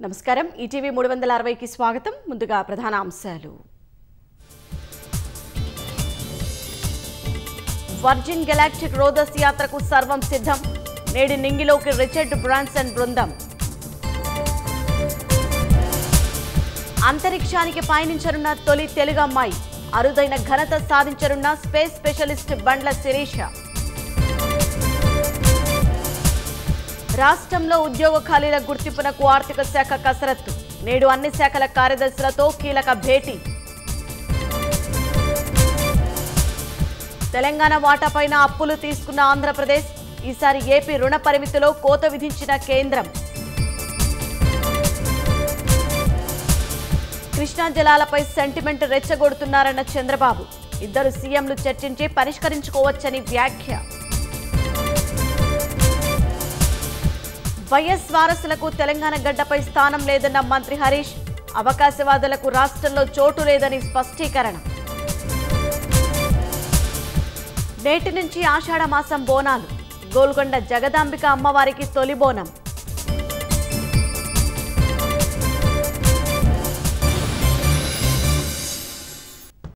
నమస్కారం ఈటీవీ మూడు వందల అరవైకి స్వాగతం ముందుగా ప్రధాన అంశాలు వర్జిన్ గెలాక్టిక్ రోదస్ యాత్రకు సర్వం సిద్ధం నేడు నింగిలోకి రిచర్డ్ బ్రాన్సన్ బృందం అంతరిక్షానికి పయనించనున్న తొలి తెలుగు అమ్మాయి అరుదైన ఘనత సాధించనున్న స్పేస్ స్పెషలిస్ట్ బండ్ల శిరీష రాష్ట్రంలో ఉద్యోగ ఖాళీల గుర్తింపునకు ఆర్థిక శాఖ కసరత్తు నేడు అన్ని శాఖల కార్యదర్శులతో కీలక భేటీ తెలంగాణ వాటాపైన అప్పులు తీసుకున్న ఆంధ్రప్రదేశ్ ఈసారి ఏపీ రుణ పరిమితిలో కోత విధించిన కేంద్రం కృష్ణా జలాలపై సెంటిమెంట్ రెచ్చగొడుతున్నారన్న చంద్రబాబు ఇద్దరు సీఎంలు చర్చించి పరిష్కరించుకోవచ్చని వ్యాఖ్య వైఎస్ వారసులకు తెలంగాణ గడ్డపై స్థానం లేదన్న మంత్రి హరీష్ అవకాశవాదులకు రాష్ట్రంలో చోటు లేదని స్పష్టీకరణ నేటి నుంచి ఆషాఢ మాసం బోనాలు గోల్కొండ జగదాంబిక అమ్మవారికి తొలి బోనం